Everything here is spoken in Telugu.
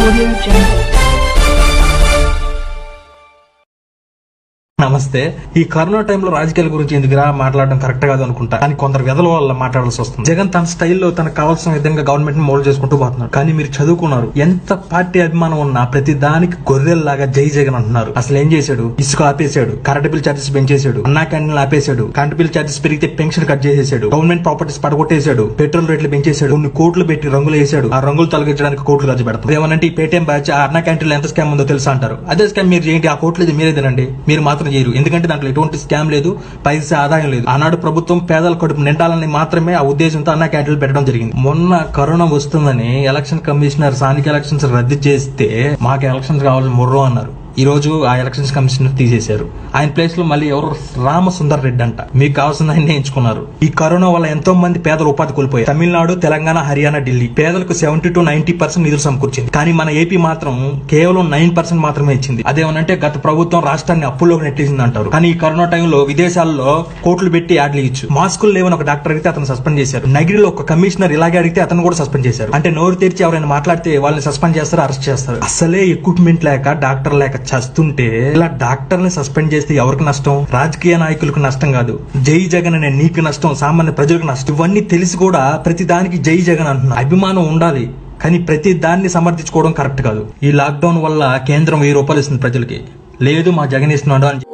Audio Jungle. నమస్తే ఈ కరోనా టైంలో రాజకీయాల గురించి ఎందుకురా మాట్లాడడం కరెక్ట్ కాదు అనుకుంటా కానీ కొందరు వెదల వల్ల మాట్లాడాల్సి వస్తుంది జగన్ తన స్టైల్లో తనకు కావాల్సిన విధంగా గవర్నమెంట్ ని మోల్డ్ చేసుకుంటూ పోతున్నాడు కానీ మీరు చదువుకున్నారు ఎంత పార్టీ అభిమానం ఉన్నా ప్రతి దానికి గొర్రెల్లాగా జై జగన్ అంటున్నారు అసలు ఏం చేశాడు ఇసుక ఆపేశాడు కరెంట్ బిల్ ఛార్జెస్ పెంచేశాడు అన్నా క్యాంటీన్లు ఆపేశాడు కరెంట్ బిల్ ఛార్జెస్ పెరిగితే పెన్షన్ కట్ చేసేశాడు గవర్నమెంట్ ప్రాపర్టీస్ పడగొట్టేశాడు పెట్రోల్ రేట్లు పెంచేశాడు కొన్ని కోట్లు పెట్టి రంగులు వేసాడు ఆ రంగులు తొలగించడానికి కోట్లు ఖర్చు పెడతారు ఏమనంటే ఈ పేటీఎం బ్యాచ్ ఆ అన్నా క్యాంటీన్లో ఎంత స్కామ్ ఉందో తెలుసా అంటారు అదే స్కామ్ మీరు చేయండి ఆ కోట్లు ఇది మీరే తినండి మీరు మాత్రం చేయరు ఎందుకంటే దాంట్లో ఎటువంటి స్కామ్ లేదు పైసా ఆదాయం లేదు ఆనాడు ప్రభుత్వం పేదల కడుపు నిండాలని మాత్రమే ఆ ఉద్దేశంతో అన్న క్యాంటీన్లు పెట్టడం జరిగింది మొన్న కరోనా వస్తుందని ఎలక్షన్ కమిషనర్ స్థానిక ఎలక్షన్స్ రద్దు చేస్తే మాకు ఎలక్షన్స్ కావాలని ముర్రో అన్నారు ఈ రోజు ఆ ఎలక్షన్స్ కమిషనర్ తీసేశారు ఆయన ప్లేస్ లో మళ్ళీ ఎవరు రామసుందర్ రెడ్డి అంట మీకు కావాల్సిన ఆయన ఎంచుకున్నారు ఈ కరోనా వల్ల ఎంతో మంది పేదలు ఉపాధి కోల్పోయారు తమిళనాడు తెలంగాణ హర్యానా ఢిల్లీ పేదలకు సెవెంటీ టు నైన్టీ పర్సెంట్ నిధులు సమకూర్చింది కానీ మన ఏపీ మాత్రం కేవలం నైన్ పర్సెంట్ మాత్రమే ఇచ్చింది అదేమనంటే గత ప్రభుత్వం రాష్ట్రాన్ని అప్పుల్లోకి నెట్టేసింది అంటారు కానీ ఈ కరోనా టైంలో విదేశాల్లో కోట్లు పెట్టి యాడ్లు ఇచ్చు మాస్కులు లేవని ఒక డాక్టర్ అడిగితే అతను సస్పెండ్ చేశారు నగిరిలో ఒక కమిషనర్ ఇలాగే అడిగితే అతను కూడా సస్పెండ్ చేశారు అంటే నోరు తెరిచి ఎవరైనా మాట్లాడితే వాళ్ళని సస్పెండ్ చేస్తారు అరెస్ట్ చేస్తారు అసలే ఎక్విప్మెంట్ లేక డాక్టర్ లేక చస్తుంటే ఇలా డాక్టర్ని సస్పెండ్ చేస్తే ఎవరికి నష్టం రాజకీయ నాయకులకు నష్టం కాదు జై జగన్ అనే నీకు నష్టం సామాన్య ప్రజలకు నష్టం ఇవన్నీ తెలిసి కూడా ప్రతి దానికి జై జగన్ అంటున్నా అభిమానం ఉండాలి కానీ ప్రతి దాన్ని సమర్థించుకోవడం కరెక్ట్ కాదు ఈ లాక్డౌన్ వల్ల కేంద్రం వెయ్యి రూపాయలు ఇస్తుంది ప్రజలకి లేదు మా జగన్ ఇస్తున్నాడు అని